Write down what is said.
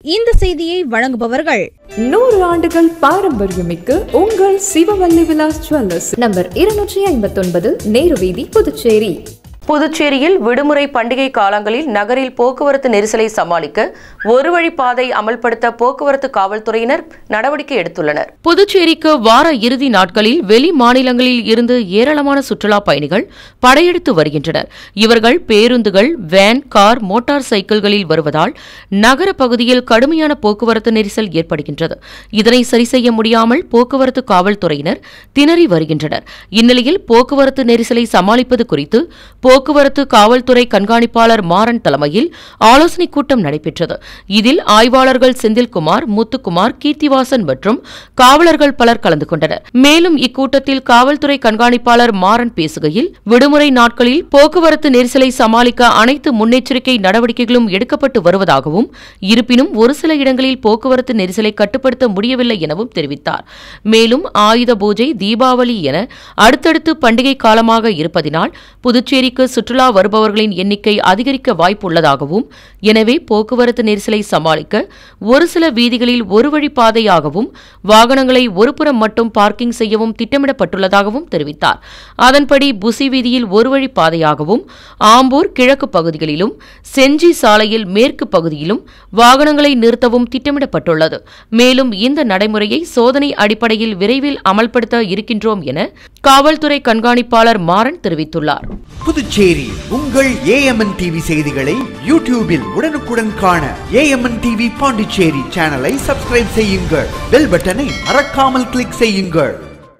இந்த செய்தியை வழங்குபவர்கள் நூறு ஆண்டுகள் பாரம்பரியமிக்க உங்கள் சிவவல்லி விலாஸ் ஜுவல்லர்ஸ் நம்பர் இருநூற்றி ஐம்பத்தொன்பது நேரு வீதி புதுச்சேரி புதுச்சேரியில் விடுமுறை பண்டிகை காலங்களில் நகரில் போக்குவரத்து நெரிசலை சமாளிக்க ஒரு வழி பாதை அமல்படுத்த போக்குவரத்து காவல்துறையினர் நடவடிக்கை எடுத்துள்ளனர் புதுச்சேரிக்கு வார இறுதி நாட்களில் வெளி மாநிலங்களில் இருந்து ஏராளமான சுற்றுலா பயணிகள் படையெடுத்து வருகின்றனர் இவர்கள் பேருந்துகள் வேன் கார் மோட்டார் சைக்கிள்களில் வருவதால் நகர பகுதியில் கடுமையான போக்குவரத்து நெரிசல் ஏற்படுகின்றது இதனை சரி செய்ய முடியாமல் போக்குவரத்து காவல்துறையினர் திணறி வருகின்றனர் இந்நிலையில் போக்குவரத்து நெரிசலை சமாளிப்பது குறித்து போக்குவரத்து காவல்துறை கண்காணிப்பாளர் மாறன் தலைமையில் ஆலோசனைக் கூட்டம் நடைபெற்றது இதில் ஆய்வாளர்கள் செந்தில்குமார் முத்துக்குமார் கீர்த்திவாசன் மற்றும் காவலர்கள் பலர் கலந்து கொண்டனர் மேலும் இக்கூட்டத்தில் காவல்துறை கண்காணிப்பாளர் மாறன் பேசுகையில் விடுமுறை நாட்களில் போக்குவரத்து நெரிசலை சமாளிக்க அனைத்து முன்னெச்சரிக்கை நடவடிக்கைகளும் எடுக்கப்பட்டு வருவதாகவும் இருப்பினும் ஒரு சில இடங்களில் போக்குவரத்து நெரிசலை கட்டுப்படுத்த முடியவில்லை எனவும் தெரிவித்தார் மேலும் ஆயுத பூஜை தீபாவளி என அடுத்தடுத்து பண்டிகை காலமாக இருப்பதினால் புதுச்சேரிக்கு சுற்றுலா வருபவர்களின் எண்ணிக்கை அதிகரிக்க வாய்ப்புள்ளதாகவும் எனவே போக்குவரத்து நெரிசலை சமாளிக்க ஒரு சில வீதிகளில் ஒரு வழி பாதையாகவும் வாகனங்களை ஒருபுறம் மட்டும் பார்க்கிங் செய்யவும் திட்டமிடப்பட்டுள்ளதாகவும் தெரிவித்தார் அதன்படி புசி வீதியில் ஒரு வழி பாதையாகவும் ஆம்பூர் கிழக்கு பகுதிகளிலும் செஞ்சி சாலையில் மேற்கு பகுதியிலும் வாகனங்களை நிறுத்தவும் திட்டமிடப்பட்டுள்ளது மேலும் இந்த நடைமுறையை சோதனை அடிப்படையில் விரைவில் அமல்படுத்த இருக்கின்றோம் என காவல்துறை கண்காணிப்பாளர் மாறன் தெரிவித்துள்ளார் புதுச்சேரி உங்கள் ஏஎம்என் டிவி செய்திகளை யூடியூபில் உடனுக்குடன் காண ஏஎம்என் டிவி பாண்டிச்சேரி சேனலை சப்ஸ்கிரைப் செய்யுங்கள் பெல் பட்டனை மறக்காமல் கிளிக் செய்யுங்கள்